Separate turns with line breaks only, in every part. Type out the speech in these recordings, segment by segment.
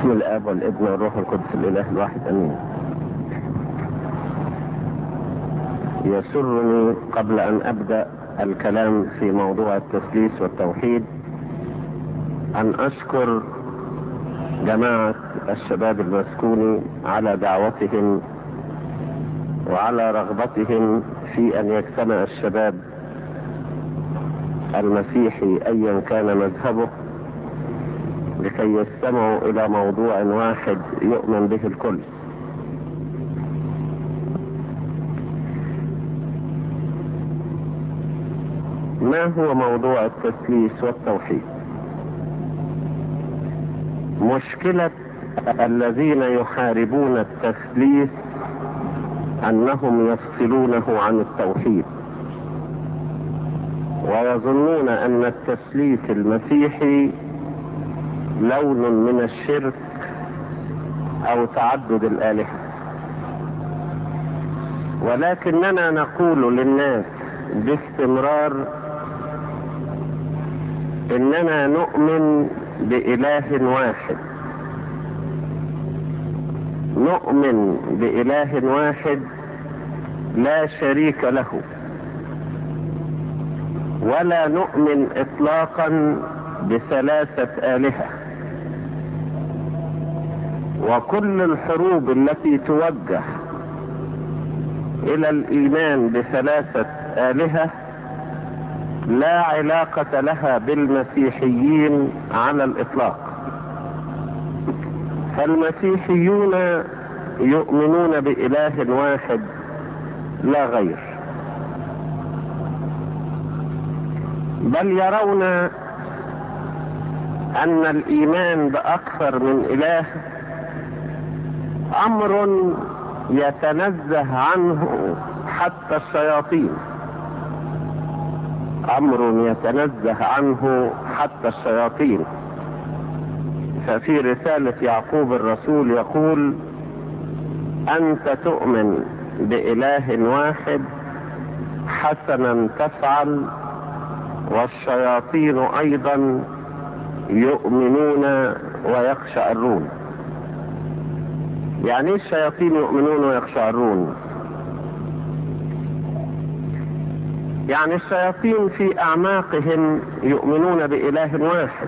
باسم الاب والابن والروح القدس الاله الواحد امين يسرني قبل ان ابدا الكلام في موضوع التثليث والتوحيد ان اشكر جماعه الشباب المسكوني على دعوتهم وعلى رغبتهم في ان يجتمع الشباب المسيحي ايا كان مذهبه لكي يستمعوا الى موضوع واحد يؤمن به الكل ما هو موضوع التثليث والتوحيد مشكلة الذين يحاربون التثليث انهم يفصلونه عن التوحيد ويظنون ان التثليث المسيحي لون من الشرك او تعدد الالهه ولكننا نقول للناس باستمرار اننا نؤمن باله واحد نؤمن باله واحد لا شريك له ولا نؤمن اطلاقا بثلاثه الهه وكل الحروب التي توجه الى الايمان بثلاثه الهه لا علاقه لها بالمسيحيين على الاطلاق فالمسيحيون يؤمنون باله واحد لا غير بل يرون ان الايمان باكثر من اله امر يتنزه عنه حتى الشياطين امر يتنزه عنه حتى الشياطين ففي رسالة يعقوب الرسول يقول انت تؤمن باله واحد حسنا تفعل والشياطين ايضا يؤمنون ويخشعرون يعني ايه الشياطين يؤمنون ويخشعرون يعني الشياطين في اعماقهم يؤمنون باله واحد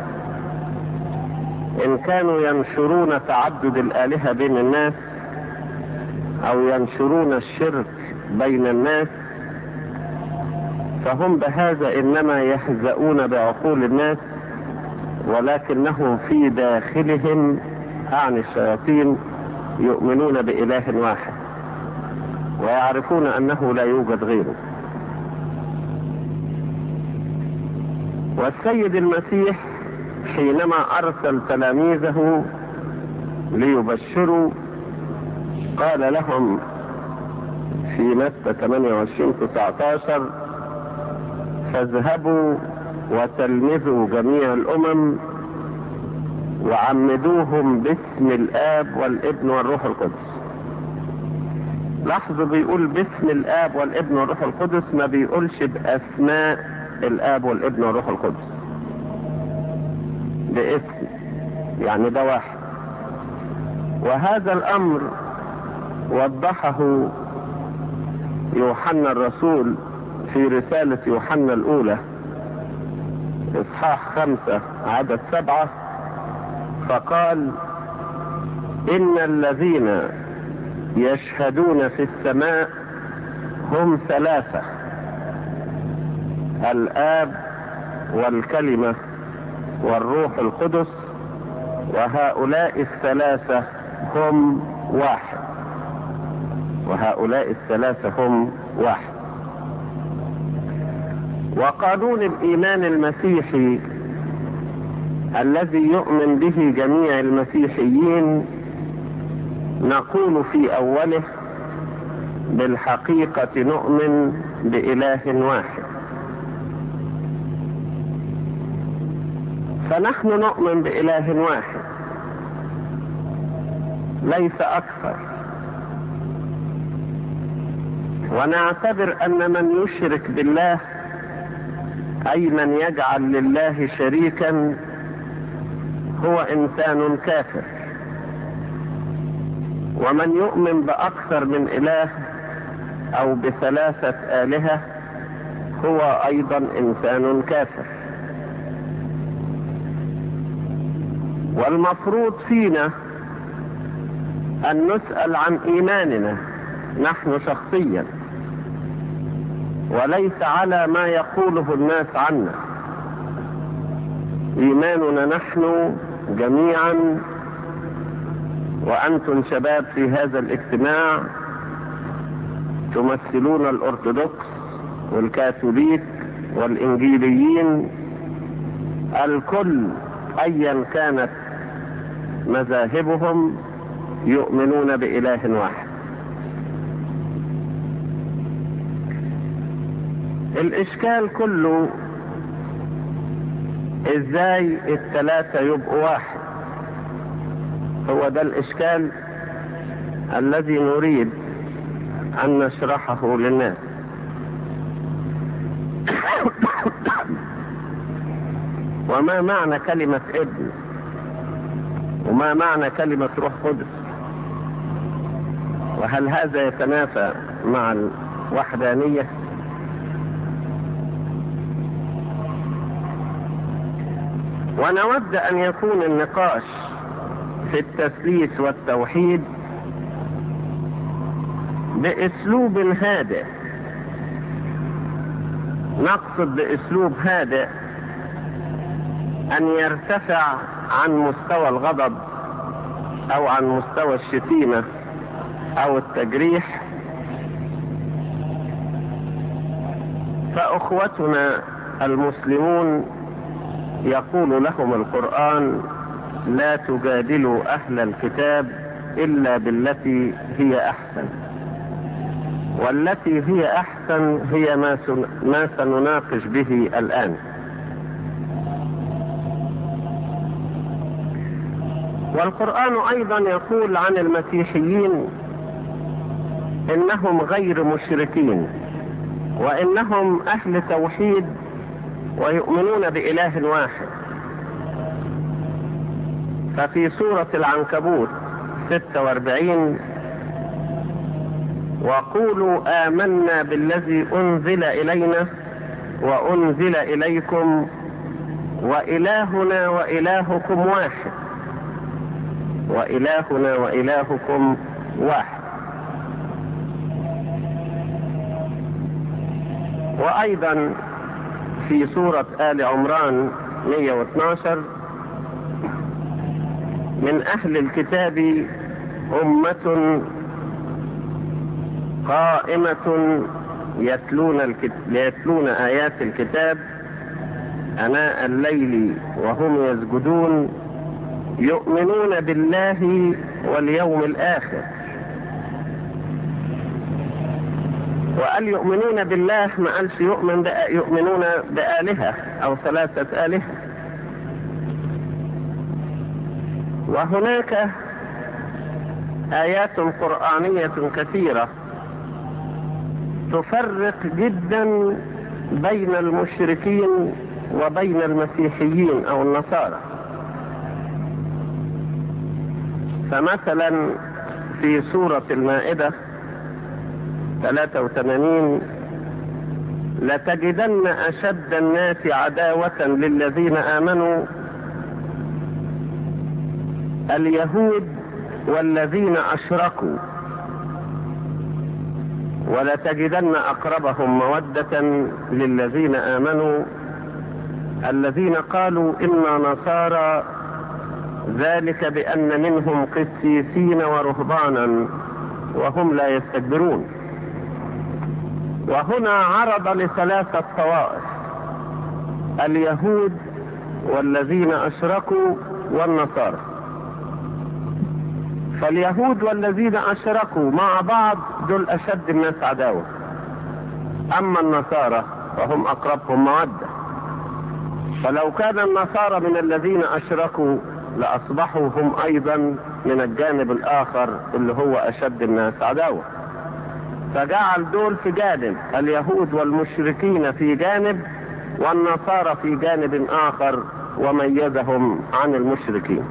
ان كانوا ينشرون تعدد الالهه بين الناس او ينشرون الشرك بين الناس فهم بهذا انما يهزؤون بعقول الناس ولكنهم في داخلهم اعني الشياطين يؤمنون باله واحد ويعرفون انه لا يوجد غيره والسيد المسيح حينما ارسل تلاميذه ليبشروا قال لهم في متى 28 19 فاذهبوا وتلمذوا جميع الامم وعمدوهم باسم الاب والابن والروح القدس لاحظوا بيقول باسم الاب والابن والروح القدس ما بيقولش باسماء الاب والابن والروح القدس باسم يعني ده واحد وهذا الامر وضحه يوحنا الرسول في رسالة يوحنا الاولى اصحاح خمسة عدد سبعة فقال ان الذين يشهدون في السماء هم ثلاثة الاب والكلمة والروح القدس وهؤلاء الثلاثة هم واحد وهؤلاء الثلاثة هم واحد وقانون الايمان المسيحي الذي يؤمن به جميع المسيحيين نقول في اوله بالحقيقة نؤمن بإله واحد فنحن نؤمن بإله واحد ليس أكثر ونعتبر أن من يشرك بالله أي من يجعل لله شريكا هو انسان كافر ومن يؤمن باكثر من اله او بثلاثة الهة هو ايضا انسان كافر والمفروض فينا ان نسأل عن ايماننا نحن شخصيا وليس على ما يقوله الناس عنا ايماننا نحن جميعا وانتم شباب في هذا الاجتماع تمثلون الارثوذكس والكاثوليك والانجيليين الكل ايا كانت مذاهبهم يؤمنون باله واحد الاشكال كله ازاي الثلاثة يبقوا واحد هو ده الاشكال الذي نريد ان نشرحه للناس وما معنى كلمة ابن وما معنى كلمة روح قدس وهل هذا يتنافى مع الوحدانية ونود ان يكون النقاش في التثليث والتوحيد باسلوب هادئ نقصد باسلوب هادئ ان يرتفع عن مستوى الغضب او عن مستوى الشتيمة او التجريح فاخوتنا المسلمون يقول لهم القرآن لا تجادلوا اهل الكتاب الا بالتي هي احسن والتي هي احسن هي ما, سن... ما سنناقش به الان والقرآن ايضا يقول عن المسيحيين انهم غير مشركين وانهم اهل توحيد ويؤمنون بإله واحد ففي سورة العنكبوت 46 وقولوا آمنا بالذي أنزل إلينا وأنزل إليكم وإلهنا وإلهكم واحد وإلهنا وإلهكم واحد وأيضا في سورة آل عمران 112 من أهل الكتاب أمة قائمة يتلون, الكت... يتلون آيات الكتاب أناء الليل وهم يسجدون يؤمنون بالله واليوم الآخر وقال يؤمنون بالله ما قالش يؤمن يؤمنون بآلهة أو ثلاثة آلهة وهناك آيات قرآنية كثيرة تفرق جدا بين المشركين وبين المسيحيين أو النصارى فمثلا في سورة المائدة 83 لتجدن أشد الناس عداوة للذين آمنوا اليهود والذين أشركوا ولتجدن أقربهم مودة للذين آمنوا الذين قالوا إنا نصارى ذلك بأن منهم قسيسين ورهبانا وهم لا يستكبرون وهنا عرض لثلاثة طوائف اليهود والذين أشركوا والنصارى فاليهود والذين أشركوا مع بعض دول أشد الناس عداوة أما النصارى فهم أقربهم مودة فلو كان النصارى من الذين أشركوا لأصبحوا هم أيضا من الجانب الآخر اللي هو أشد الناس عداوة فجعل دول في جانب اليهود والمشركين في جانب والنصارى في جانب آخر وميزهم عن المشركين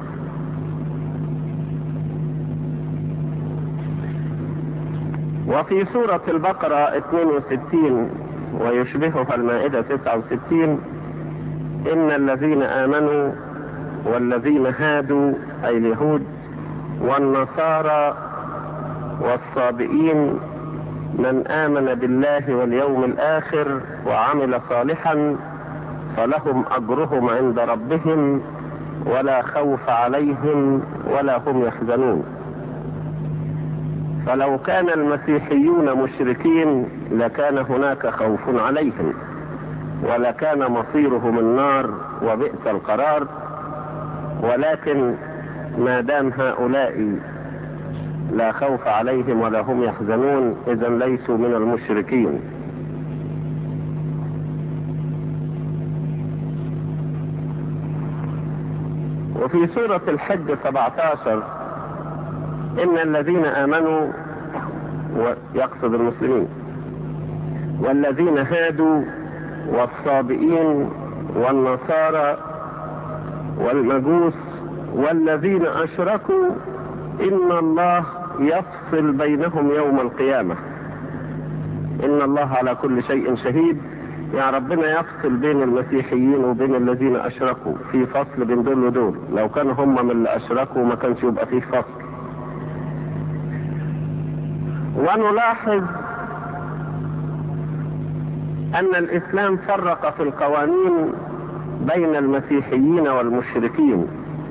وفي سورة البقرة 62 ويشبهها المائدة 69 إن الذين آمنوا والذين هادوا أي اليهود والنصارى والصابئين من آمن بالله واليوم الآخر وعمل صالحا فلهم أجرهم عند ربهم ولا خوف عليهم ولا هم يحزنون فلو كان المسيحيون مشركين لكان هناك خوف عليهم ولكان مصيرهم النار وبئس القرار ولكن ما دام هؤلاء لا خوف عليهم ولا هم يحزنون اذا ليسوا من المشركين وفي سورة الحج 17 إن الذين آمنوا ويقصد المسلمين والذين هادوا والصابئين والنصارى والمجوس والذين أشركوا إن الله يفصل بينهم يوم القيامة إن الله على كل شيء شهيد يا ربنا يفصل بين المسيحيين وبين الذين أشركوا في فصل بين دول ودول لو كانوا هم من اللي أشركوا ما كانش يبقى فيه فصل ونلاحظ أن الإسلام فرق في القوانين بين المسيحيين والمشركين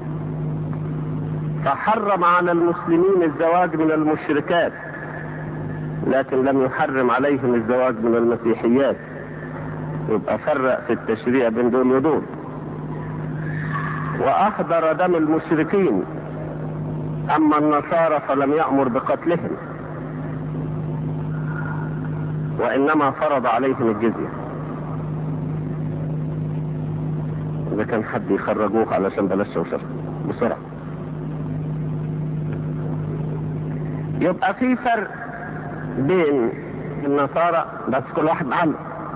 فحرم على المسلمين الزواج من المشركات لكن لم يحرم عليهم الزواج من المسيحيات يبقى فرق في التشريع بين دول ودول واحضر دم المشركين اما النصارى فلم يأمر بقتلهم وانما فرض عليهم الجزية اذا كان حد يخرجوك علشان بلاش شوشرة بسرعة يبقى في فرق بين النصارى بس كل واحد معلم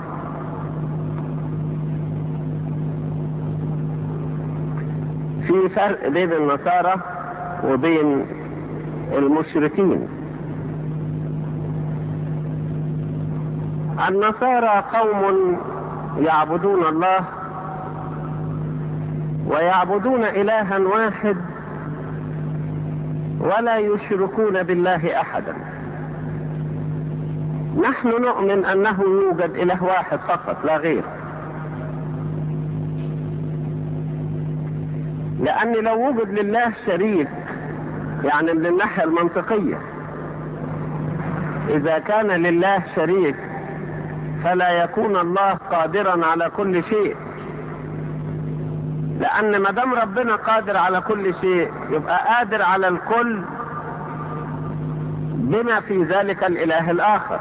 في فرق بين النصارى وبين المشركين النصارى قوم يعبدون الله ويعبدون الها واحد ولا يشركون بالله احدا نحن نؤمن انه يوجد اله واحد فقط لا غير لان لو وجد لله شريك يعني من الناحية المنطقية اذا كان لله شريك فلا يكون الله قادرا على كل شيء لان ما دام ربنا قادر على كل شيء يبقى قادر على الكل بما في ذلك الاله الاخر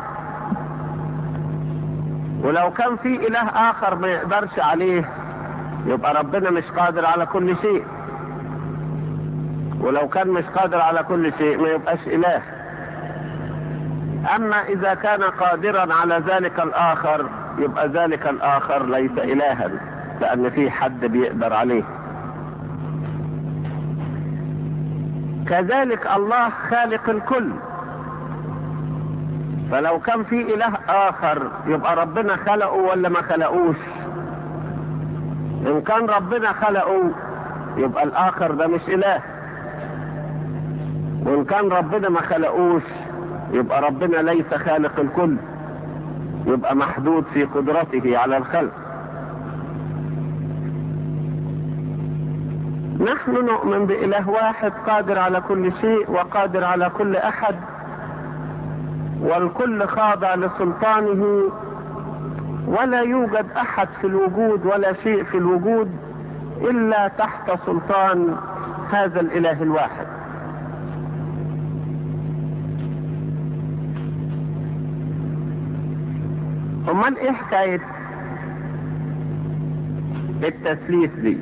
ولو كان في اله اخر ما يقدرش عليه يبقى ربنا مش قادر على كل شيء ولو كان مش قادر على كل شيء ما يبقاش اله اما اذا كان قادرا على ذلك الاخر يبقى ذلك الاخر ليس الها لان في حد بيقدر عليه كذلك الله خالق الكل فلو كان في اله اخر يبقى ربنا خلقه ولا ما خلقوش ان كان ربنا خلقه يبقى الاخر ده مش اله وان كان ربنا ما خلقوش يبقى ربنا ليس خالق الكل يبقى محدود في قدرته على الخلق نحن نؤمن بإله واحد قادر على كل شيء وقادر على كل أحد والكل خاضع لسلطانه ولا يوجد أحد في الوجود ولا شيء في الوجود إلا تحت سلطان هذا الإله الواحد امال ايه حكاية التثليث دي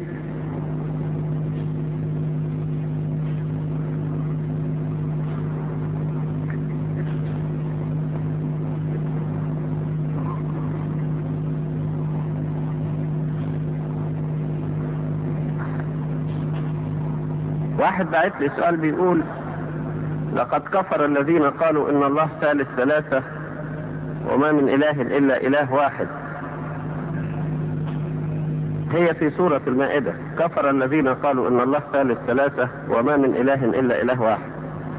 واحد بعت لي سؤال بيقول لقد كفر الذين قالوا ان الله ثالث ثلاثة وما من اله الا اله واحد هي في سورة المائدة كفر الذين قالوا ان الله ثالث ثلاثة وما من اله الا اله واحد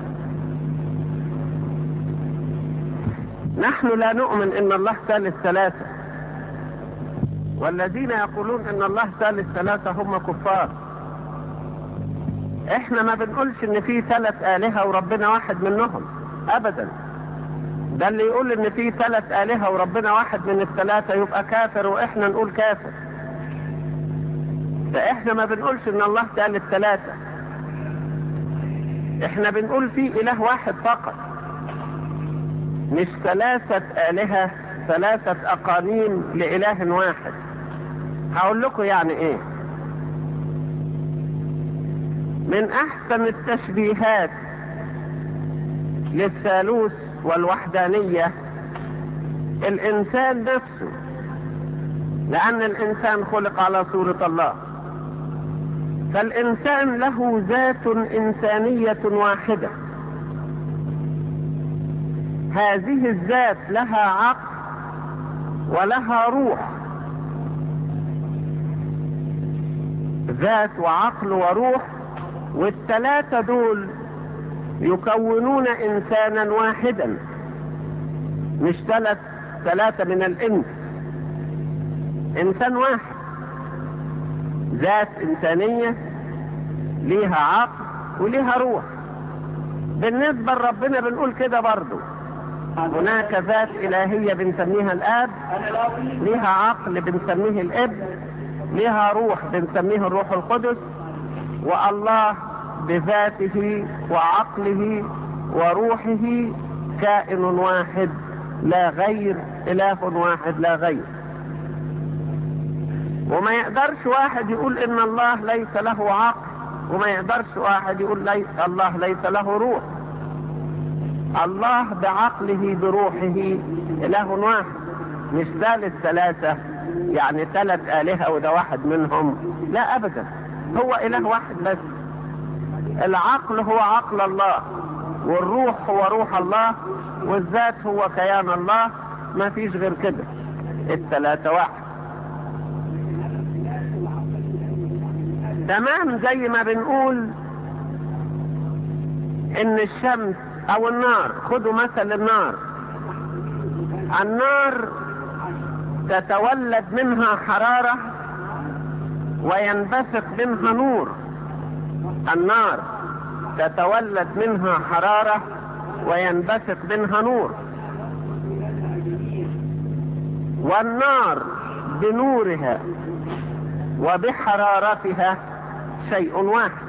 نحن لا نؤمن ان الله ثالث ثلاثة والذين يقولون ان الله ثالث ثلاثة هم كفار احنا ما بنقولش ان في ثلاث الهة وربنا واحد منهم ابدا ده اللي يقول ان في ثلاث الهة وربنا واحد من الثلاثة يبقى كافر واحنا نقول كافر فاحنا ما بنقولش ان الله ثالث ثلاثة احنا بنقول في اله واحد فقط مش ثلاثة الهة ثلاثة اقانيم لاله واحد هقول لكم يعني ايه من احسن التشبيهات للثالوث والوحدانية الانسان نفسه لان الانسان خلق على صورة الله فالانسان له ذات انسانية واحدة هذه الذات لها عقل ولها روح ذات وعقل وروح والثلاثة دول يكونون انسانا واحدا مش ثلاث ثلاثة من الانس انسان واحد ذات انسانية ليها عقل وليها روح بالنسبة لربنا بنقول كده برضو هناك ذات الهية بنسميها الاب ليها عقل بنسميه الابن لها روح بنسميه الروح القدس والله بذاته وعقله وروحه كائن واحد لا غير اله واحد لا غير وما يقدرش واحد يقول ان الله ليس له عقل وما يقدرش واحد يقول ليس الله ليس له روح الله بعقله بروحه اله واحد مش ثالث ثلاثة يعني ثلاث آلهة وده واحد منهم لا أبدا هو إله واحد بس العقل هو عقل الله والروح هو روح الله والذات هو كيان الله ما فيش غير كده الثلاثة واحد تمام زي ما بنقول ان الشمس او النار خدوا مثل النار النار تتولد منها حرارة وينبثق منها نور النار تتولد منها حرارة وينبثق منها نور والنار بنورها وبحرارتها شيء واحد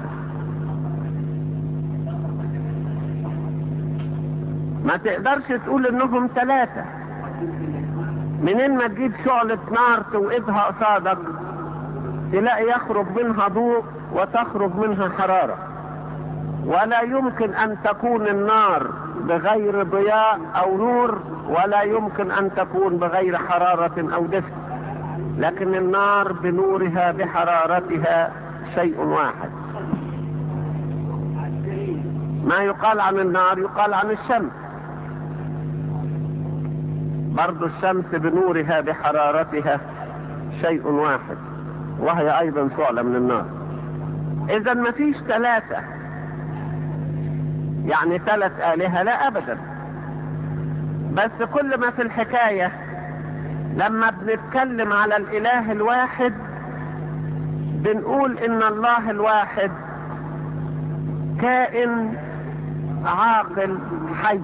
ما تقدرش تقول انهم ثلاثة منين ما تجيب شعلة نار توقدها قصادك تلاقي يخرج منها ضوء وتخرج منها حرارة ولا يمكن ان تكون النار بغير ضياء او نور ولا يمكن ان تكون بغير حرارة او دفء لكن النار بنورها بحرارتها شيء واحد ما يقال عن النار يقال عن الشمس برضو الشمس بنورها بحرارتها شيء واحد وهي ايضا شعلة من النار اذا ما فيش ثلاثة يعني ثلاث آلهة لا ابدا بس كل ما في الحكاية لما بنتكلم على الاله الواحد بنقول ان الله الواحد كائن عاقل حي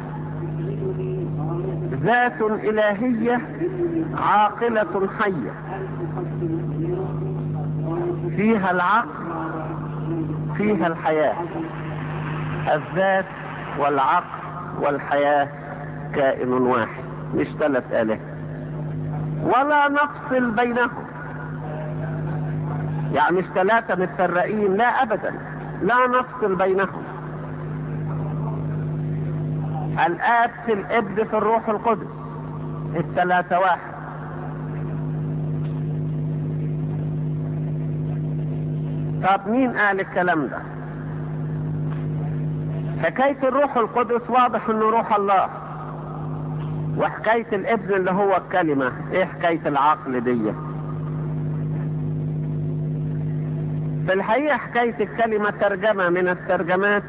ذات الهية عاقلة حية فيها العقل فيها الحياة الذات والعقل والحياة كائن واحد مش ثلاث آلهة ولا نفصل بينهم يعني مش ثلاثة متفرقين لا أبدا لا نفصل بينهم الآب في الابن في الروح القدس الثلاثة واحد طب مين قال الكلام ده حكاية الروح القدس واضح انه روح الله وحكاية الابن اللي هو الكلمة ايه حكاية العقل دي في الحقيقة حكاية الكلمة ترجمة من الترجمات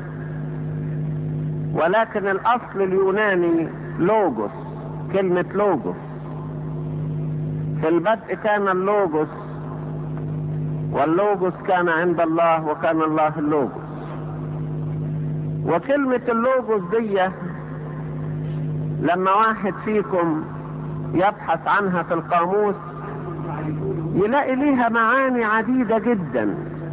ولكن الاصل اليوناني لوجوس كلمة لوجوس في البدء كان اللوجوس واللوجوس كان عند الله وكان الله اللوجوس وكلمة اللوجوس دي لما واحد فيكم يبحث عنها في القاموس يلاقي ليها معاني عديدة جدا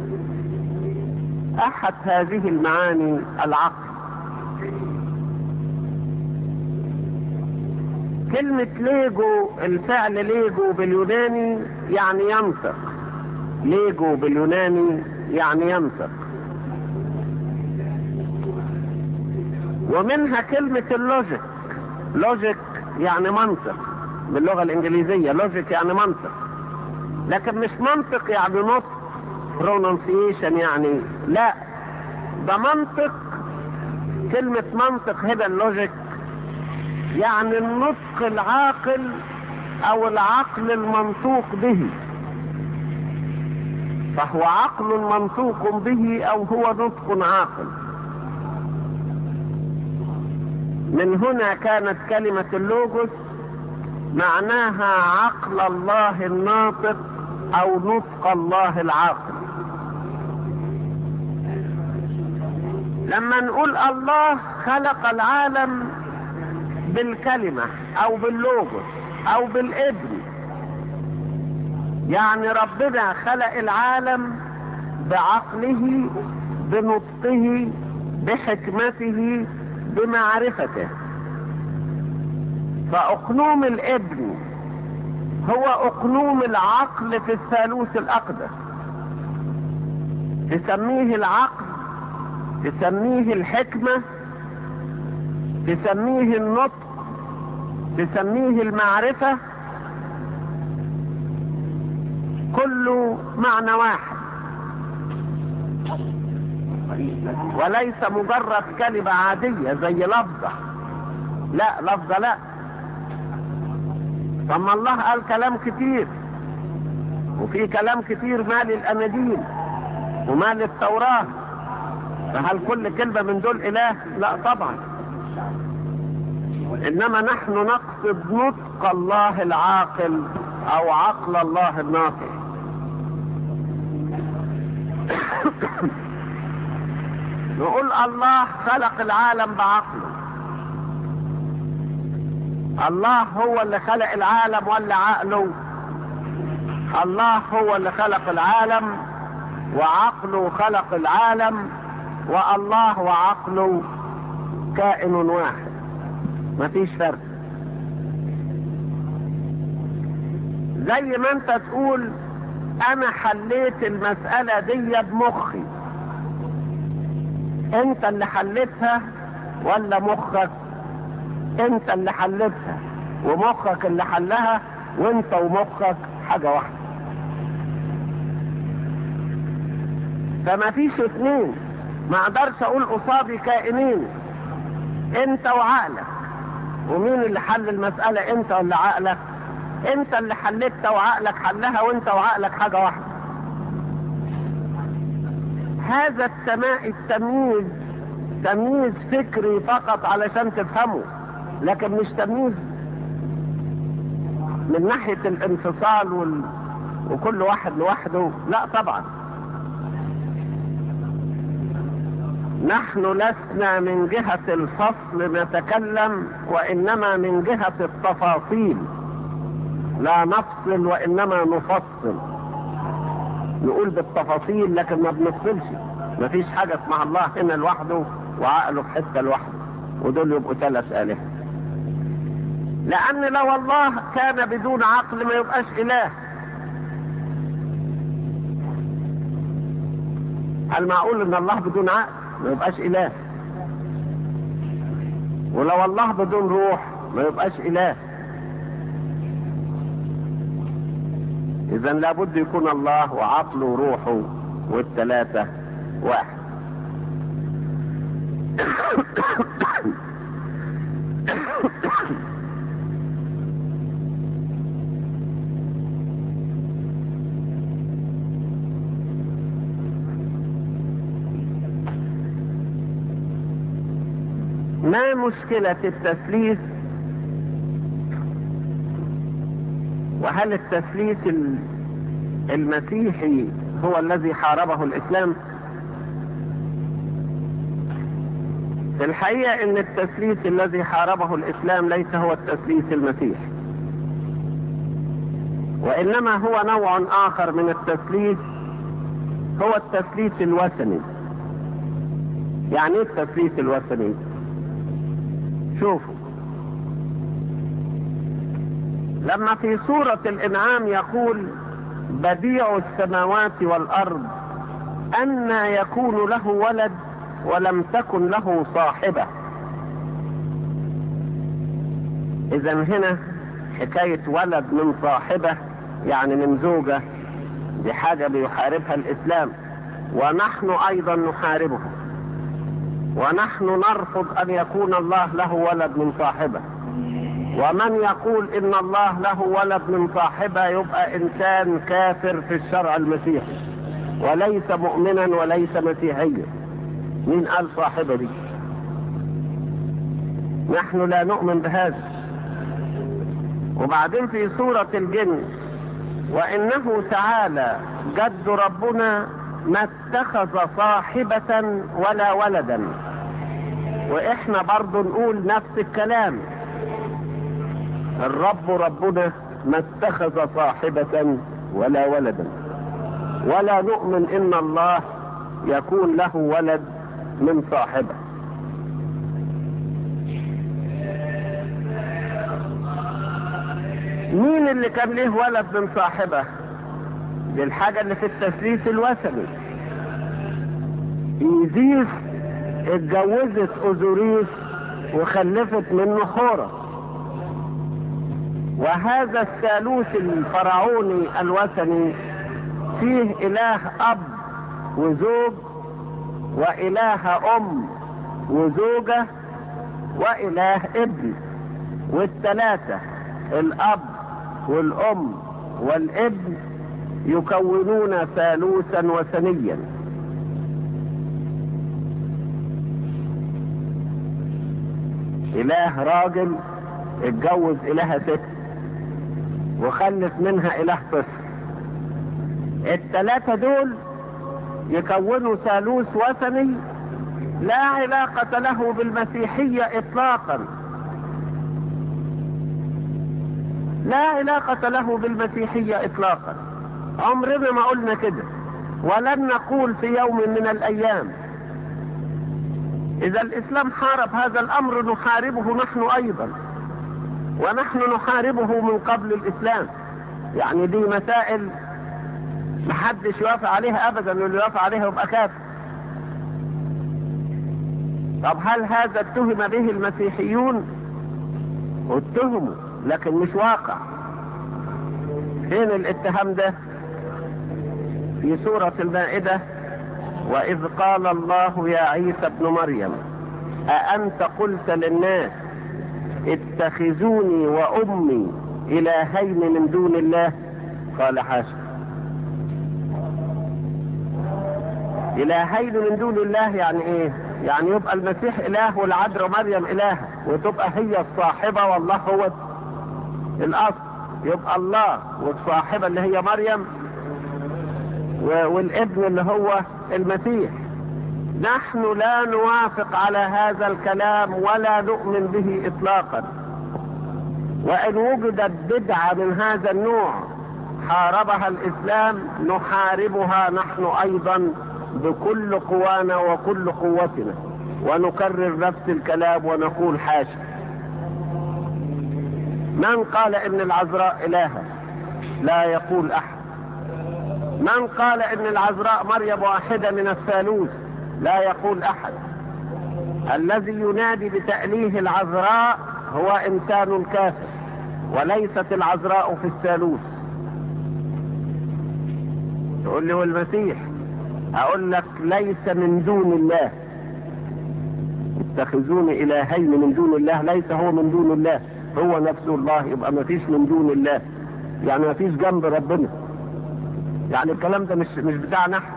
احد هذه المعاني العقل كلمة ليجو الفعل ليجو باليوناني يعني ينطق ليجو باليوناني يعني ينطق ومنها كلمة اللوجيك لوجيك يعني منطق باللغة الإنجليزية لوجيك يعني منطق لكن مش منطق يعني نطق pronunciation يعني لا ده منطق كلمة منطق هنا اللوجيك يعني النطق العاقل او العقل المنطوق به فهو عقل منطوق به او هو نطق عاقل من هنا كانت كلمة اللوجوس معناها عقل الله الناطق او نطق الله العاقل لما نقول الله خلق العالم بالكلمة او باللوجوس او بالابن يعني ربنا خلق العالم بعقله بنطقه بحكمته بمعرفته فاقنوم الابن هو اقنوم العقل في الثالوث الاقدس تسميه العقل تسميه الحكمة تسميه النطق تسميه المعرفة كله معنى واحد وليس مجرد كلمة عادية زي لفظة لا لفظة لا ثم الله قال كلام كتير وفي كلام كتير مال الاناجيل ومال التوراة فهل كل كلمة من دول اله لا طبعا انما نحن نقصد نطق الله العاقل او عقل الله الناطق نقول الله خلق العالم بعقله الله هو اللي خلق العالم ولا عقله الله هو اللي خلق العالم وعقله خلق العالم والله وعقله كائن واحد مفيش فرق زي ما انت تقول انا حليت المسألة دي بمخي انت اللي حلتها ولا مخك انت اللي حلتها ومخك اللي حلها وانت ومخك حاجة واحدة فما فيش اتنين ما اقدرش اقول قصادي كائنين انت وعقلك ومين اللي حل المسألة انت ولا عقلك انت اللي حلتها وعقلك حلها وانت وعقلك حاجة واحدة هذا السماء التمييز تمييز فكري فقط علشان تفهمه لكن مش تمييز من ناحية الانفصال وال... وكل واحد لوحده لا طبعا نحن لسنا من جهة الفصل نتكلم وإنما من جهة التفاصيل لا نفصل وإنما نفصل نقول بالتفاصيل لكن ما بنفصلش مفيش حاجة اسمها الله هنا لوحده وعقله في حتة لوحده ودول يبقوا ثلاث آلهة لأن لو الله كان بدون عقل ما يبقاش إله المعقول ان الله بدون عقل ما يبقاش اله ولو الله بدون روح ما يبقاش اله اذا لابد يكون الله وعقله وروحه والثلاثة واحد ما مشكلة التثليث وهل التثليث المسيحي هو الذي حاربه الإسلام في الحقيقة ان التثليث الذي حاربه الإسلام ليس هو التثليث المسيحي وإنما هو نوع آخر من التثليث هو التثليث الوثني يعني ايه التثليث الوثني شوفوا لما في سورة الإنعام يقول بديع السماوات والأرض أن يكون له ولد ولم تكن له صاحبة إذا هنا حكاية ولد من صاحبة يعني من زوجة دي حاجة بيحاربها الإسلام ونحن أيضا نحاربه ونحن نرفض أن يكون الله له ولد من صاحبه ومن يقول ان الله له ولد من صاحبه يبقى انسان كافر في الشرع المسيحي وليس مؤمنا وليس مسيحيا مين قال صاحبه دي نحن لا نؤمن بهذا وبعدين في سورة الجن وانه تعالى جد ربنا ما اتخذ صاحبة ولا ولدا واحنا برضو نقول نفس الكلام الرب ربنا ما اتخذ صاحبة ولا ولدا ولا نؤمن ان الله يكون له ولد من صاحبه مين اللي كان له ولد من صاحبه دي الحاجة اللي في التثليث الوثني ايزيس اتجوزت اوزوريس وخلفت منه حورس وهذا الثالوث الفرعوني الوثني فيه اله اب وزوج واله ام وزوجة واله ابن والثلاثة الاب والام والابن يكونون ثالوثا وثنيا اله راجل اتجوز الهة ست وخلف منها اله طفل الثلاثة دول يكونوا ثالوث وثني لا علاقة له بالمسيحية اطلاقا لا علاقة له بالمسيحية اطلاقا عمرنا ما قلنا كده ولن نقول في يوم من الايام اذا الاسلام حارب هذا الامر نحاربه نحن ايضا ونحن نحاربه من قبل الاسلام يعني دي مسائل محدش يوافق عليها ابدا واللي يوافق عليها يبقى كافر طب هل هذا اتهم به المسيحيون اتهموا لكن مش واقع فين الاتهام ده في سورة المائدة وإذ قال الله يا عيسى ابن مريم أأنت قلت للناس اتخذوني وأمي إلهين من دون الله قال حاشا إلهين من دون الله يعني إيه يعني يبقى المسيح إله والعذراء مريم إله وتبقى هي الصاحبة والله هو الأصل يبقى الله والصاحبة اللي هي مريم والابن اللي هو المسيح نحن لا نوافق على هذا الكلام ولا نؤمن به اطلاقا وان وجدت بدعة من هذا النوع حاربها الاسلام نحاربها نحن ايضا بكل قوانا وكل قوتنا ونكرر نفس الكلام ونقول حاشا من قال ان العذراء الهة لا يقول احد من قال ان العذراء مريم واحدة من الثالوث لا يقول احد الذي ينادي بتأليه العذراء هو انسان كافر وليست العذراء في الثالوث تقول لي والمسيح اقول لك ليس من دون الله اتخذون الهين من دون الله ليس هو من دون الله هو نفسه الله يبقى ما فيش من دون الله يعني ما فيش جنب ربنا يعني الكلام ده مش مش بتاعنا احنا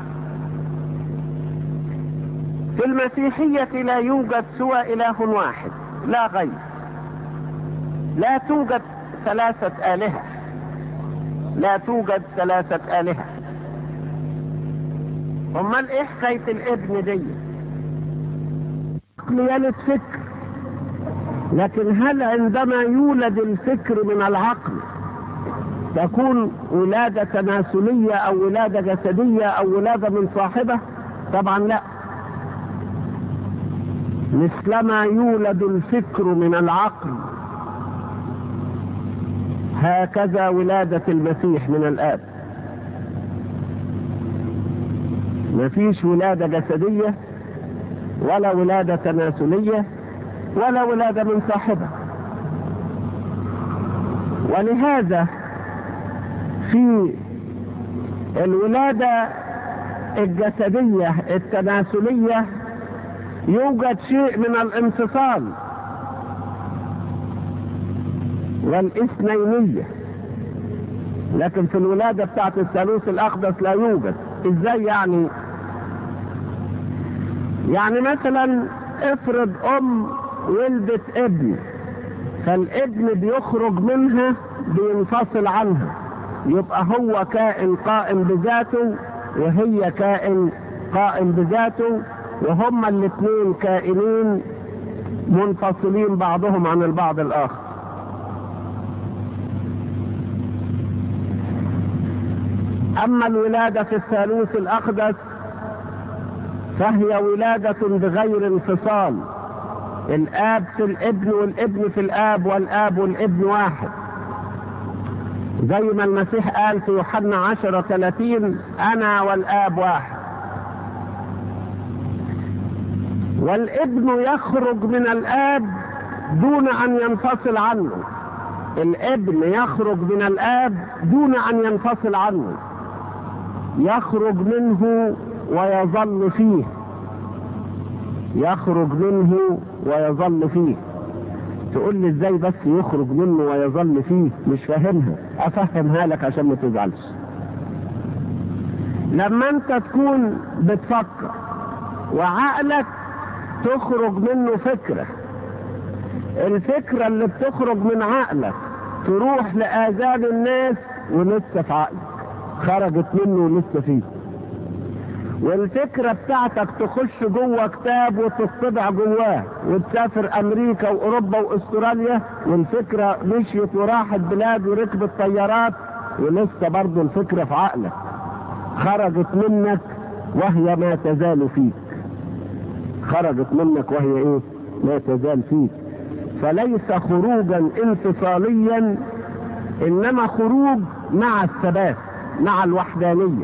في المسيحية لا يوجد سوى إله واحد لا غير لا توجد ثلاثة آلهة لا توجد ثلاثة آلهة أمال إيه حكاية الابن دي؟ يلد فكر لكن هل عندما يولد الفكر من العقل تكون ولادة تناسلية أو ولادة جسدية أو ولادة من صاحبة؟ طبعا لا مثلما يولد الفكر من العقل هكذا ولادة المسيح من الآب مفيش ولادة جسدية ولا ولادة تناسلية ولا ولادة من صاحبة ولهذا في الولادة الجسدية التناسلية يوجد شيء من الانفصال والاثنينية لكن في الولادة بتاعت الثالوث الأقدس لا يوجد ازاي يعني يعني مثلا افرض ام ولدت ابن فالابن بيخرج منها بينفصل عنها يبقى هو كائن قائم بذاته وهي كائن قائم بذاته وهما الاثنين كائنين منفصلين بعضهم عن البعض الاخر اما الولادة في الثالوث الاقدس فهي ولادة بغير انفصال الاب في الابن والابن في الاب والاب والابن واحد زي ما المسيح قال في يوحنا عشرة ثلاثين انا والاب واحد والابن يخرج من الاب دون ان ينفصل عنه الابن يخرج من الاب دون ان ينفصل عنه يخرج منه ويظل فيه يخرج منه ويظل فيه تقول لي ازاي بس يخرج منه ويظل فيه مش فاهمها افهمها لك عشان ما تزعلش لما انت تكون بتفكر وعقلك تخرج منه فكرة الفكرة اللي بتخرج من عقلك تروح لآذان الناس ولسه في عقلك خرجت منه ولسه فيه والفكرة بتاعتك تخش جوه كتاب وتطبع جواه وتسافر امريكا واوروبا واستراليا والفكرة مشيت وراحت بلاد وركبت طيارات ولسه برضه الفكرة في عقلك خرجت منك وهي ما تزال فيك خرجت منك وهي ايه لا تزال فيك فليس خروجا انفصاليا انما خروج مع الثبات مع الوحدانيه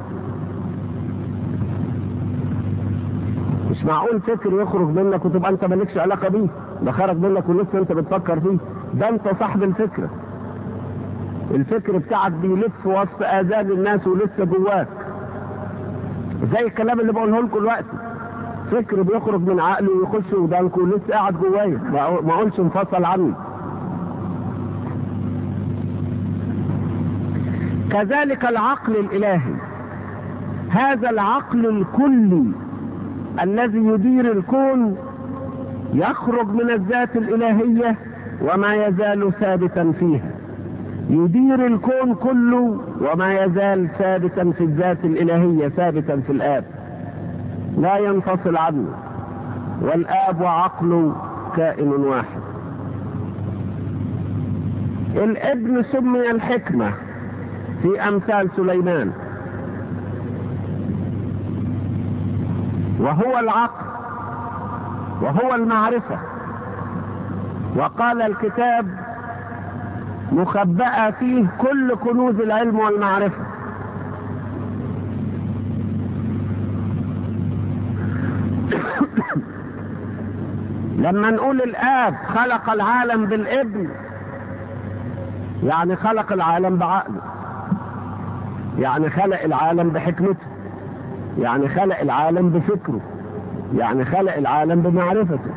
مش معقول فكر يخرج منك وتبقى انت مالكش علاقه بيه ده خرج منك ولسه انت بتفكر فيه ده انت صاحب الفكره الفكر بتاعك بيلف وسط اذان الناس ولسه جواك زي الكلام اللي بقوله لكم دلوقتي فكر بيخرج من عقلي ويخش ودانكم ولسه قاعد جوايا ما اقولش انفصل عني كذلك العقل الالهي هذا العقل الكلي الذي يدير الكون يخرج من الذات الالهيه وما يزال ثابتا فيها يدير الكون كله وما يزال ثابتا في الذات الالهيه ثابتا في الاب لا ينفصل عنه والاب وعقله كائن واحد الابن سمي الحكمه في امثال سليمان وهو العقل وهو المعرفه وقال الكتاب مخبأة فيه كل كنوز العلم والمعرفة لما نقول الآب خلق العالم بالابن يعني خلق العالم بعقله يعني خلق العالم بحكمته يعني خلق العالم بفكره يعني خلق العالم بمعرفته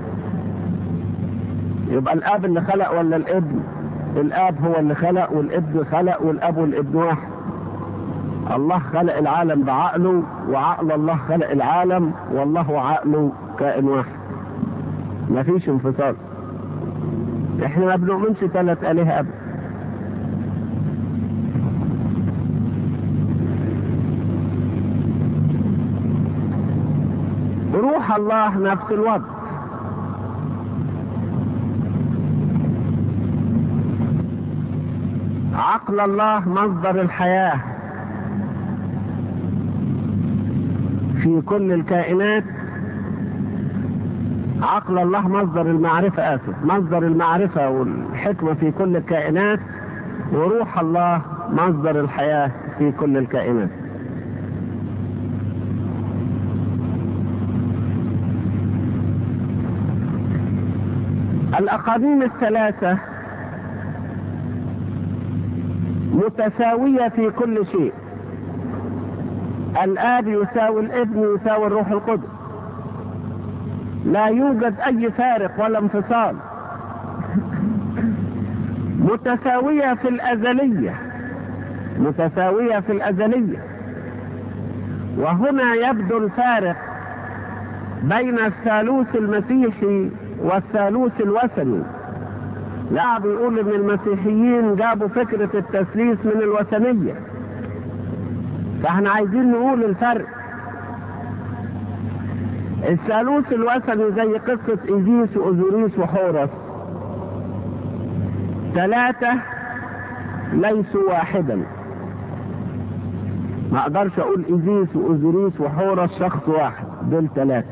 يبقى الاب اللي خلق ولا الابن الاب هو اللي خلق والابن خلق والاب والابن واحد الله خلق العالم بعقله وعقل الله خلق العالم والله وعقله كائن واحد مفيش انفصال احنا ما بنؤمنش ثلاث الهه ابدا روح الله نفس الوضع عقل الله مصدر الحياة في كل الكائنات عقل الله مصدر المعرفة آسف مصدر المعرفة والحكمة في كل الكائنات وروح الله مصدر الحياة في كل الكائنات الأقانيم الثلاثة متساوية في كل شيء الآب يساوي الابن يساوي الروح القدس لا يوجد أي فارق ولا انفصال متساوية في الأزلية متساوية في الأزلية وهنا يبدو الفارق بين الثالوث المسيحي والثالوث الوثني لا بيقول ان المسيحيين جابوا فكرة التثليث من الوثنية فاحنا عايزين نقول الفرق الثالوث الوثني زي قصة ايزيس واوزوريس وحورس ثلاثة ليسوا واحدا ما اقدرش اقول ايزيس واوزوريس وحورس شخص واحد دول ثلاثة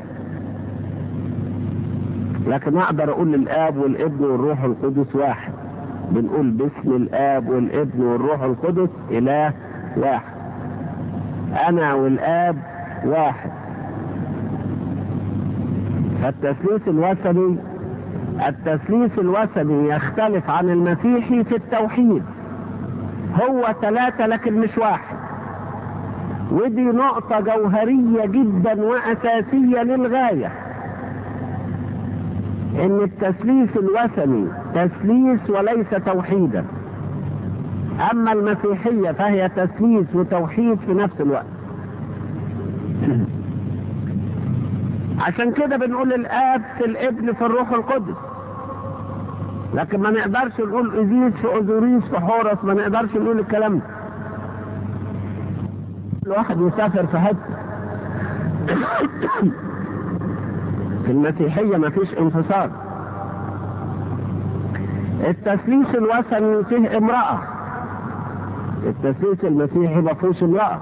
لكن اقدر اقول الاب والابن والروح القدس واحد بنقول باسم الاب والابن والروح القدس اله واحد انا والاب واحد فالتثليث الوثني التثليث الوثني يختلف عن المسيحي في التوحيد هو ثلاثة لكن مش واحد ودي نقطة جوهرية جدا وأساسية للغاية ان التثليث الوثني تثليث وليس توحيدا اما المسيحية فهي تثليث وتوحيد في نفس الوقت عشان كده بنقول الاب في الابن في الروح القدس لكن ما نقدرش نقول ازيس في اوزوريس في حورس ما نقدرش نقول الكلام ده الواحد يسافر في حته في المسيحية ما فيش انفصال التثليث الوثني فيه امرأة التثليث المسيحي ما فيهوش امرأة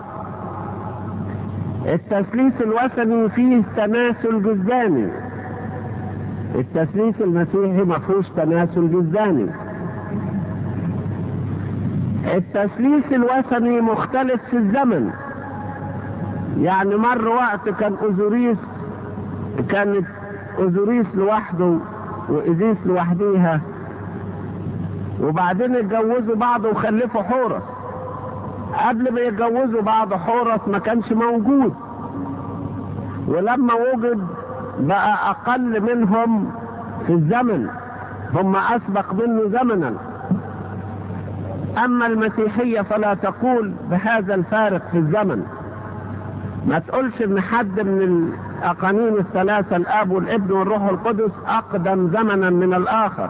التثليث الوثني فيه تماثل جزداني التثليث المسيحي ما فيهوش تماثل جزداني التثليث الوثني مختلف في الزمن يعني مر وقت كان اوزوريس كانت اوزوريس لوحده وايزيس لوحديها وبعدين اتجوزوا بعض وخلفوا حورس قبل ما يتجوزوا بعض حورس ما كانش موجود ولما وجد بقى اقل منهم في الزمن هم اسبق منه زمنا اما المسيحية فلا تقول بهذا الفارق في الزمن ما تقولش ان حد من الاقانيم الثلاثة الاب والابن والروح القدس اقدم زمنا من الاخر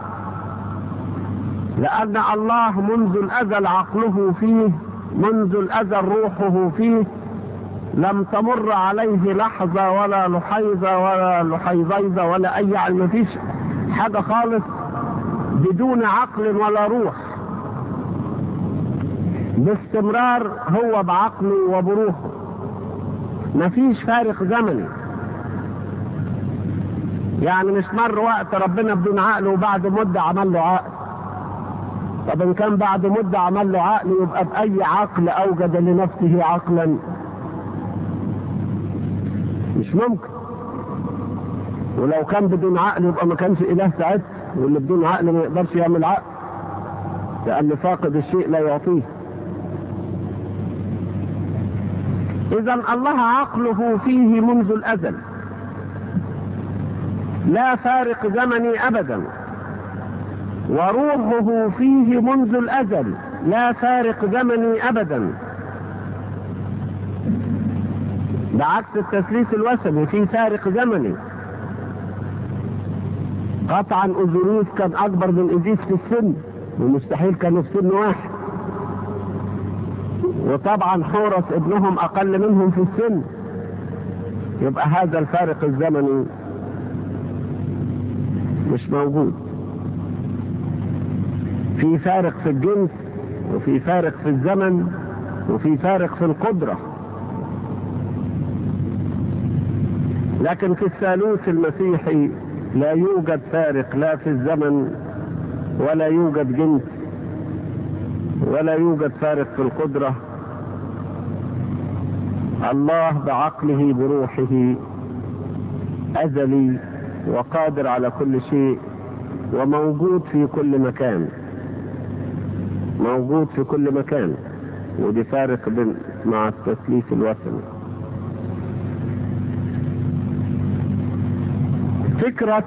لان الله منذ الازل عقله فيه منذ الازل روحه فيه لم تمر عليه لحظة ولا لحيظة ولا لحيظيظة ولا اي ما فيش حاجة خالص بدون عقل ولا روح باستمرار هو بعقله وبروحه مفيش فارق زمني يعني مش مر وقت ربنا بدون عقل وبعد مدة عمل له عقل طب ان كان بعد مدة عمل له عقل يبقى بأي عقل اوجد لنفسه عقلا مش ممكن ولو كان بدون عقل يبقى ما كانش اله ساعتها واللي بدون عقل ما يقدرش يعمل عقل لان فاقد الشيء لا يعطيه اذا الله عقله فيه منذ الازل لا فارق زمني ابدا وروحه فيه منذ الازل لا فارق زمني ابدا بعكس التثليث الوثني في فارق زمني قطعا اوزوريس كان اكبر من ايديس في السن ومستحيل كانوا في سن واحد وطبعا حورس ابنهم اقل منهم في السن يبقى هذا الفارق الزمني مش موجود في فارق في الجنس وفي فارق في الزمن وفي فارق في القدرة لكن في الثالوث المسيحي لا يوجد فارق لا في الزمن ولا يوجد جنس ولا يوجد فارق في القدرة الله بعقله بروحه أزلي وقادر على كل شيء وموجود في كل مكان موجود في كل مكان ودي فارق بين مع التثليث الوثني فكرة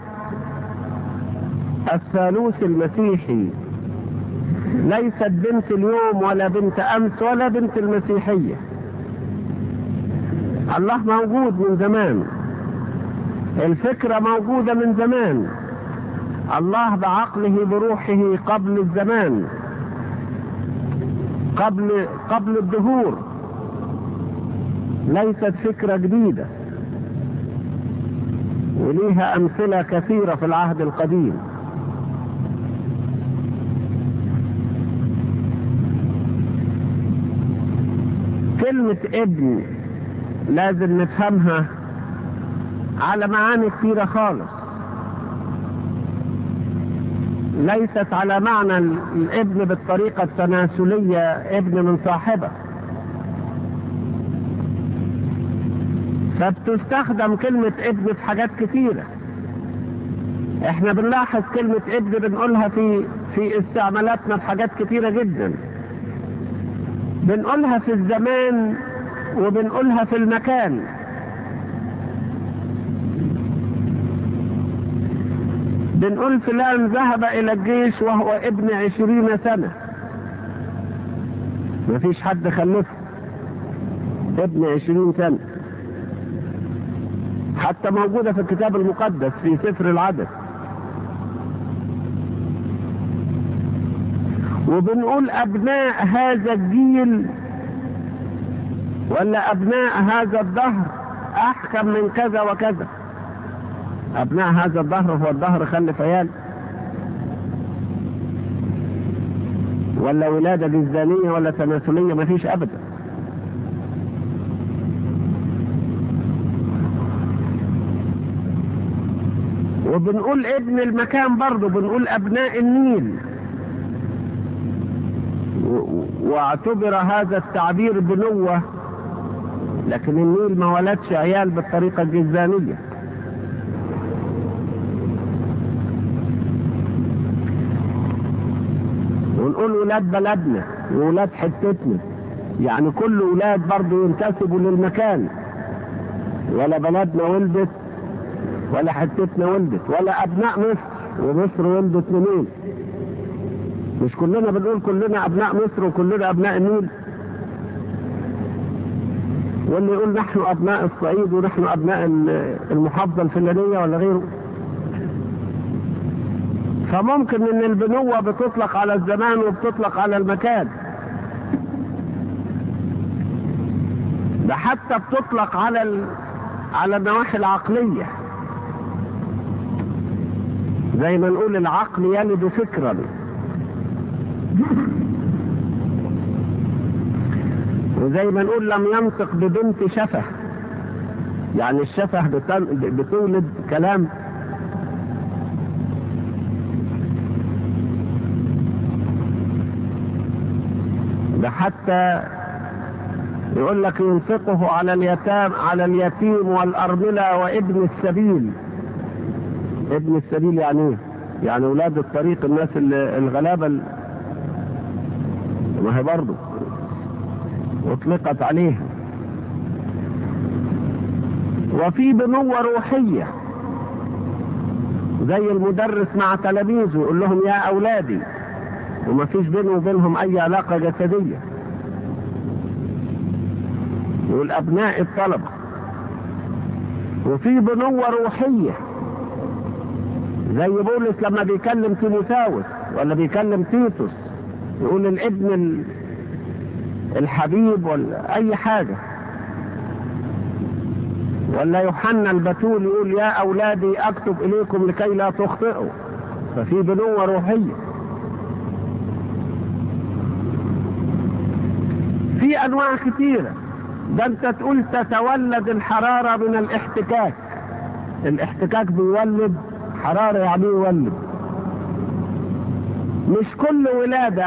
الثالوث المسيحي ليست بنت اليوم ولا بنت امس ولا بنت المسيحية الله موجود من زمان الفكرة موجودة من زمان الله بعقله بروحه قبل الزمان قبل قبل الدهور ليست فكرة جديدة وليها أمثلة كثيرة في العهد القديم كلمة ابن لازم نفهمها على معاني كثيرة خالص ليست على معنى الابن بالطريقة التناسلية ابن من صاحبه فبتستخدم كلمة ابن في حاجات كثيرة احنا بنلاحظ كلمة ابن بنقولها في في استعمالاتنا في حاجات كثيرة جدا بنقولها في الزمان وبنقولها في المكان بنقول فلان ذهب الى الجيش وهو ابن عشرين سنة مفيش حد خلفه ابن عشرين سنة حتى موجودة في الكتاب المقدس في سفر العدد وبنقول ابناء هذا الجيل ولا ابناء هذا الدهر احكم من كذا وكذا ابناء هذا الدهر هو الدهر خلف عيال ولا ولادة جزدانية ولا تناسلية مفيش ابدا وبنقول ابن المكان برضه بنقول ابناء النيل واعتبر هذا التعبير بنوة لكن النيل ما ولدش عيال بالطريقة الجزانية ونقول ولاد بلدنا وولاد حتتنا يعني كل ولاد برضه ينتسبوا للمكان ولا بلدنا ولدت ولا حتتنا ولدت ولا ابناء مصر ومصر ولدت منين مش كلنا بنقول كلنا ابناء مصر وكلنا ابناء النيل واللي يقول نحن ابناء الصعيد ونحن ابناء المحافظه الفلانيه ولا غيره فممكن ان البنوه بتطلق على الزمان وبتطلق على المكان ده حتى بتطلق على ال... على النواحي العقليه زي ما نقول العقل يلد فكرا وزي ما نقول لم ينطق ببنت شفه يعني الشفه بتولد كلام ده حتى يقول لك ينفقه على اليتام على اليتيم والأرملة وابن السبيل ابن السبيل يعني ايه؟ يعني اولاد الطريق الناس الغلابه ما هي برضه اطلقت عليها وفي بنوة روحية زي المدرس مع تلاميذه يقول لهم يا أولادي وما فيش بينه وبينهم أي علاقة جسدية يقول أبناء الطلبة وفي بنوة روحية زي بولس لما بيكلم تيموثاوس ولا بيكلم تيتوس يقول الابن الحبيب ولا أي حاجة ولا يوحنا البتول يقول يا أولادي أكتب إليكم لكي لا تخطئوا ففي بنوة روحية في أنواع كثيرة ده أنت تقول تتولد الحرارة من الاحتكاك الاحتكاك بيولد حرارة يعني يولد مش كل ولادة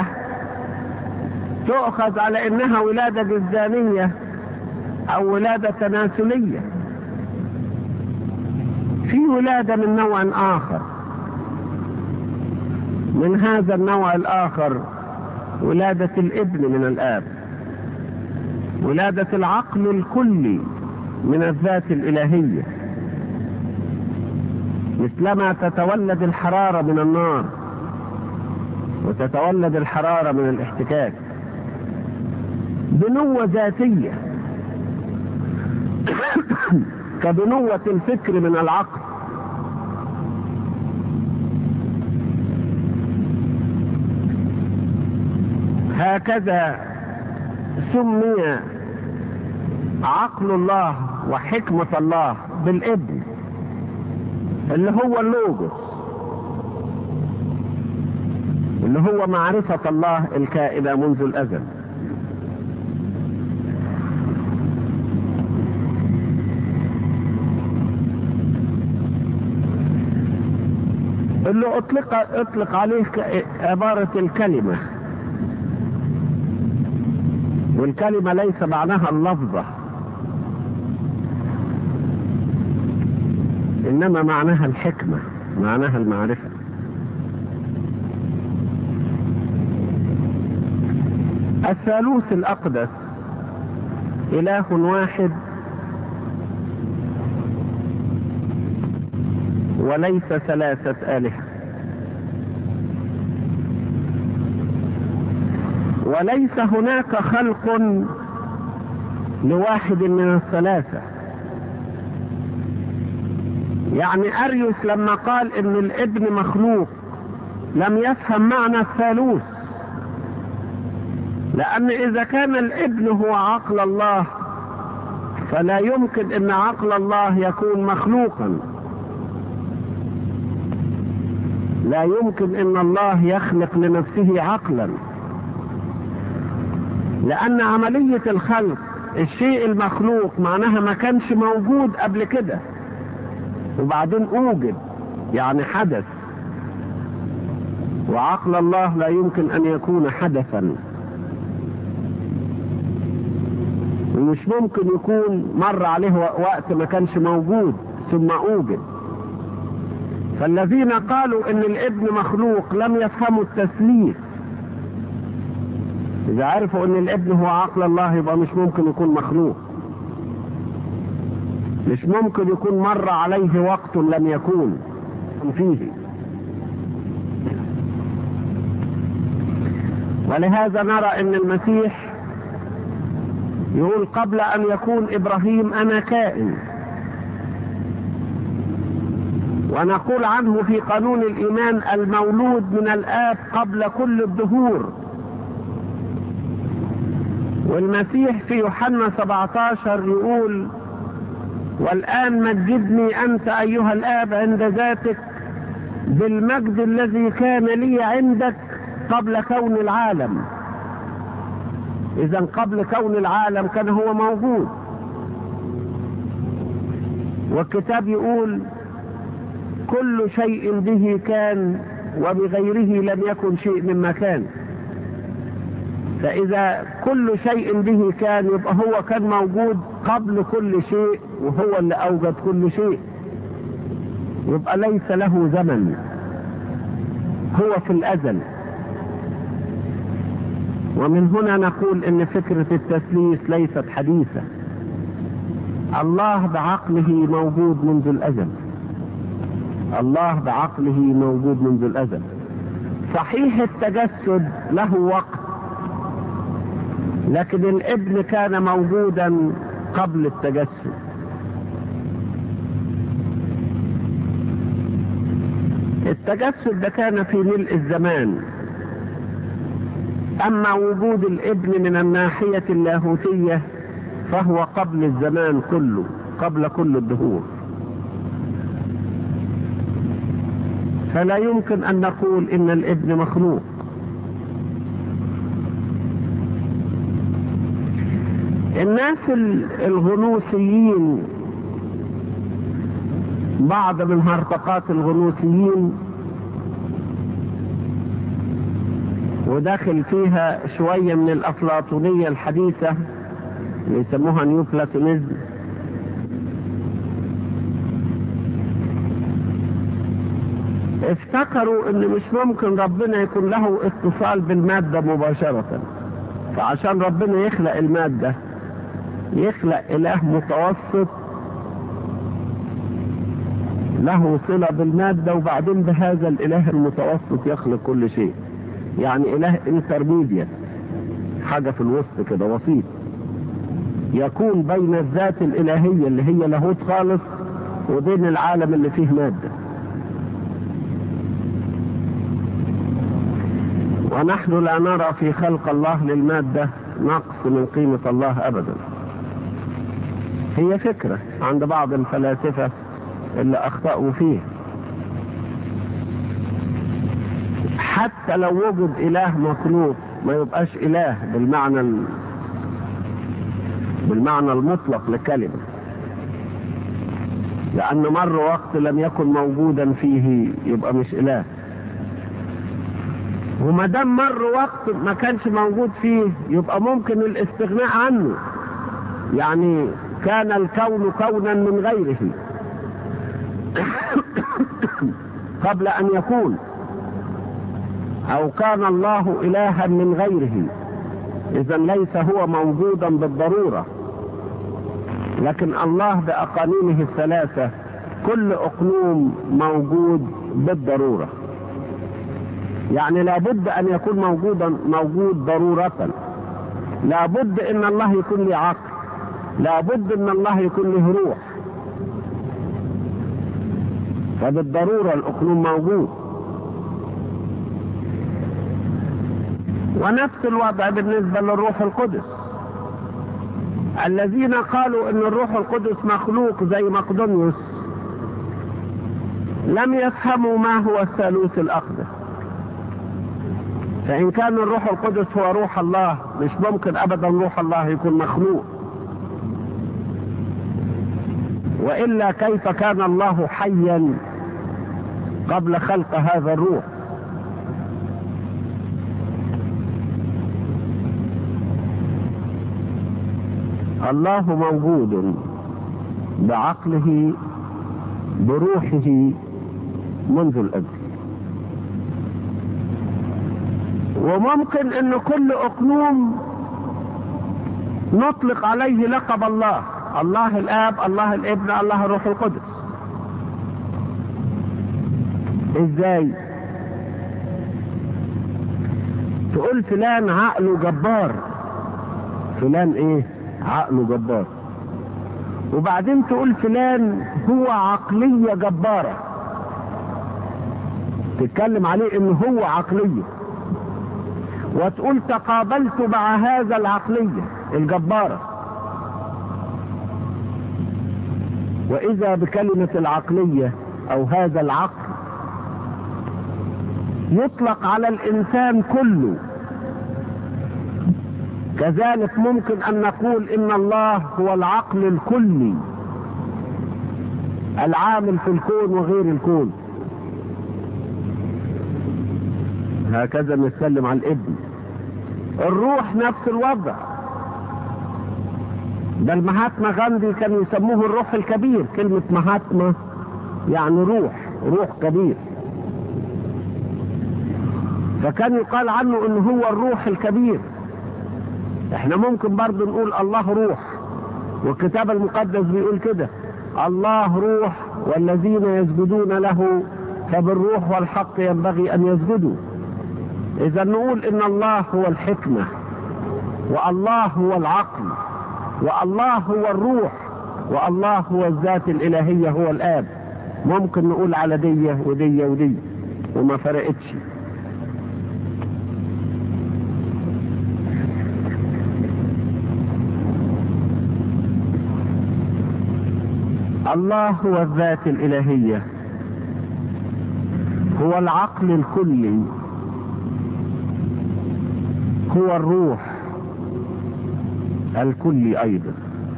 تؤخذ على انها ولادة جزانية او ولادة تناسلية في ولادة من نوع اخر من هذا النوع الاخر ولادة الابن من الاب ولادة العقل الكلي من الذات الالهية مثلما تتولد الحرارة من النار وتتولد الحرارة من الاحتكاك بنوة ذاتية كبنوة الفكر من العقل هكذا سمي عقل الله وحكمة الله بالابن اللي هو اللوجوس اللي هو معرفة الله الكائنة منذ الأزل اللي أطلق, أطلق عليه عبارة الكلمة والكلمة ليس معناها اللفظة إنما معناها الحكمة معناها المعرفة الثالوث الأقدس إله واحد وليس ثلاثة آلهة وليس هناك خلق لواحد من الثلاثة يعني أريوس لما قال إن الابن مخلوق لم يفهم معنى الثالوث لأن إذا كان الابن هو عقل الله فلا يمكن أن عقل الله يكون مخلوقا لا يمكن أن الله يخلق لنفسه عقلا لأن عملية الخلق الشيء المخلوق معناها ما كانش موجود قبل كده وبعدين أوجد يعني حدث وعقل الله لا يمكن أن يكون حدثا ومش ممكن يكون مر عليه وقت ما كانش موجود ثم أوجد فالذين قالوا ان الابن مخلوق لم يفهموا التثليث اذا عرفوا ان الابن هو عقل الله يبقى مش ممكن يكون مخلوق مش ممكن يكون مر عليه وقت لم يكون فيه ولهذا نرى ان المسيح يقول قبل ان يكون ابراهيم انا كائن ونقول عنه في قانون الايمان المولود من الاب قبل كل الدهور والمسيح في يوحنا 17 يقول والآن مجدني أنت أيها الآب عند ذاتك بالمجد الذي كان لي عندك قبل كون العالم إذا قبل كون العالم كان هو موجود والكتاب يقول كل شيء به كان وبغيره لم يكن شيء مما كان فإذا كل شيء به كان يبقى هو كان موجود قبل كل شيء وهو اللي أوجد كل شيء يبقى ليس له زمن هو في الأزل ومن هنا نقول ان فكرة التثليث ليست حديثة الله بعقله موجود منذ الأزل الله بعقله موجود منذ الأزل صحيح التجسد له وقت لكن الابن كان موجودا قبل التجسد التجسد ده كان في ملء الزمان اما وجود الابن من الناحية اللاهوتية فهو قبل الزمان كله قبل كل الدهور فلا يمكن ان نقول ان الابن مخلوق الناس الغنوصيين بعض من هرطقات الغنوصيين وداخل فيها شوية من الأفلاطونية الحديثة اللي يسموها نيو بلاتونيزم افتكروا ان مش ممكن ربنا يكون له اتصال بالمادة مباشرة فعشان ربنا يخلق المادة يخلق اله متوسط له صلة بالمادة وبعدين بهذا الاله المتوسط يخلق كل شيء يعني اله انترميديت حاجة في الوسط كده وسيط يكون بين الذات الالهية اللي هي لاهوت خالص وبين العالم اللي فيه مادة ونحن لا نرى في خلق الله للمادة نقص من قيمة الله ابدا هي فكرة عند بعض الفلاسفة اللي اخطأوا فيه حتى لو وجد اله مخلوق ما يبقاش اله بالمعنى ال... بالمعنى المطلق للكلمة لأن مر وقت لم يكن موجودا فيه يبقى مش إله وما دام مر وقت ما كانش موجود فيه يبقى ممكن الاستغناء عنه يعني كان الكون كونا من غيره قبل أن يكون أو كان الله إلها من غيره إذا ليس هو موجودا بالضرورة لكن الله بأقانيمه الثلاثة كل أقنوم موجود بالضرورة يعني لابد أن يكون موجودا موجود ضرورة لابد أن الله يكون له عقل لابد أن الله يكون له روح فبالضرورة الأقنوم موجود ونفس الوضع بالنسبة للروح القدس الذين قالوا ان الروح القدس مخلوق زي مقدونيوس لم يفهموا ما هو الثالوث الاقدس فان كان الروح القدس هو روح الله مش ممكن ابدا روح الله يكون مخلوق والا كيف كان الله حيا قبل خلق هذا الروح الله موجود بعقله بروحه منذ الأزل وممكن ان كل اقنوم نطلق عليه لقب الله الله الاب الله الابن الله الروح القدس ازاي تقول فلان عقله جبار فلان ايه عقله جبار وبعدين تقول فلان هو عقلية جبارة تتكلم عليه ان هو عقلية وتقول تقابلت مع هذا العقلية الجبارة واذا بكلمة العقلية او هذا العقل يطلق على الانسان كله كذلك ممكن ان نقول ان الله هو العقل الكلي العامل في الكون وغير الكون هكذا نتكلم عن الابن الروح نفس الوضع بل مهاتما غاندي كانوا يسموه الروح الكبير كلمة مهاتما يعني روح روح كبير فكان يقال عنه انه هو الروح الكبير احنا ممكن برضو نقول الله روح والكتاب المقدس بيقول كده الله روح والذين يسجدون له فبالروح والحق ينبغي ان يسجدوا اذا نقول ان الله هو الحكمه والله هو العقل والله هو الروح والله هو الذات الالهيه هو الاب ممكن نقول على دي ودي ودي وما فرقتش الله هو الذات الإلهية هو العقل الكلي هو الروح الكلي أيضا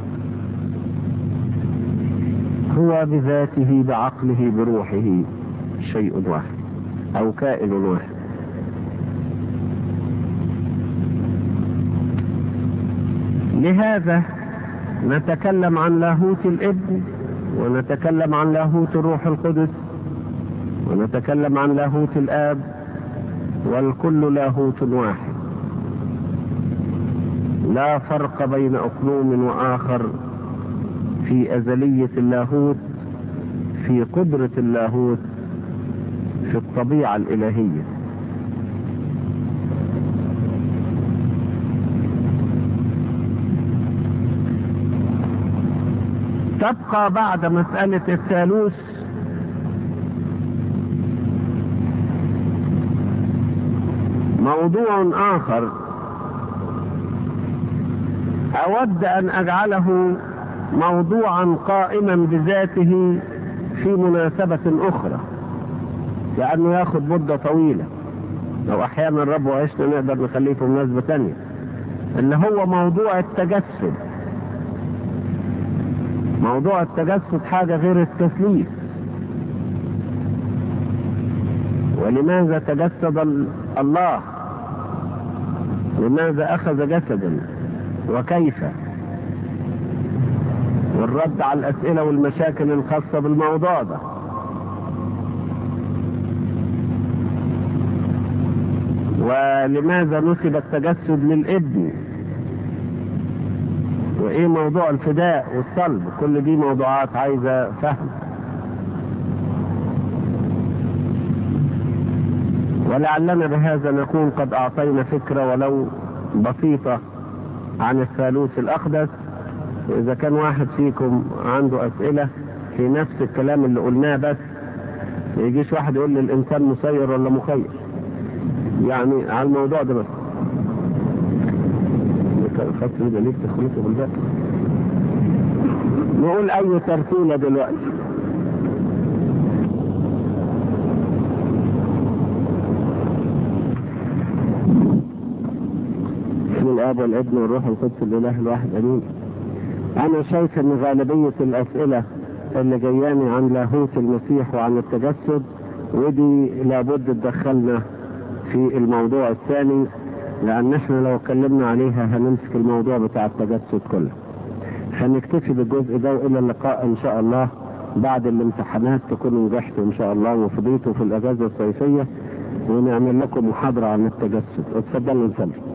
هو بذاته بعقله بروحه شيء واحد أو كائن واحد لهذا نتكلم عن لاهوت الابن ونتكلم عن لاهوت الروح القدس ونتكلم عن لاهوت الاب والكل لاهوت واحد لا فرق بين اقلوم واخر في ازليه اللاهوت في قدره اللاهوت في الطبيعه الالهيه تبقى بعد مسألة الثالوث موضوع آخر أود أن أجعله موضوعا قائما بذاته في مناسبة أخرى لأنه ياخد مدة طويلة لو أحيانا الرب وعشنا نقدر نخليه في مناسبة تانية اللي هو موضوع التجسد موضوع التجسد حاجة غير التثليث ولماذا تجسد الله لماذا أخذ جسدا وكيف والرد على الأسئلة والمشاكل الخاصة بالموضوع ده ولماذا نسب التجسد للابن وايه موضوع الفداء والصلب كل دي موضوعات عايزه فهم ولعلنا بهذا نكون قد اعطينا فكره ولو بسيطه عن الثالوث الاقدس واذا كان واحد فيكم عنده اسئله في نفس الكلام اللي قلناه بس ما يجيش واحد يقول لي الانسان مسير ولا مخير يعني على الموضوع ده بس الفصل ده ليه تخلصه بالباقي نقول اي ترتيله دلوقتي بسم الاب والابن والروح القدس الاله الواحد امين انا شايف ان غالبيه الاسئله اللي جاياني عن لاهوت المسيح وعن التجسد ودي لابد تدخلنا في الموضوع الثاني لان احنا لو اتكلمنا عليها هنمسك الموضوع بتاع التجسد كله هنكتفي بالجزء ده والى اللقاء ان شاء الله بعد الامتحانات تكونوا نجحتوا ان شاء الله وفضيتوا في الاجازه الصيفيه ونعمل لكم محاضره عن التجسد اتفضلوا نسلم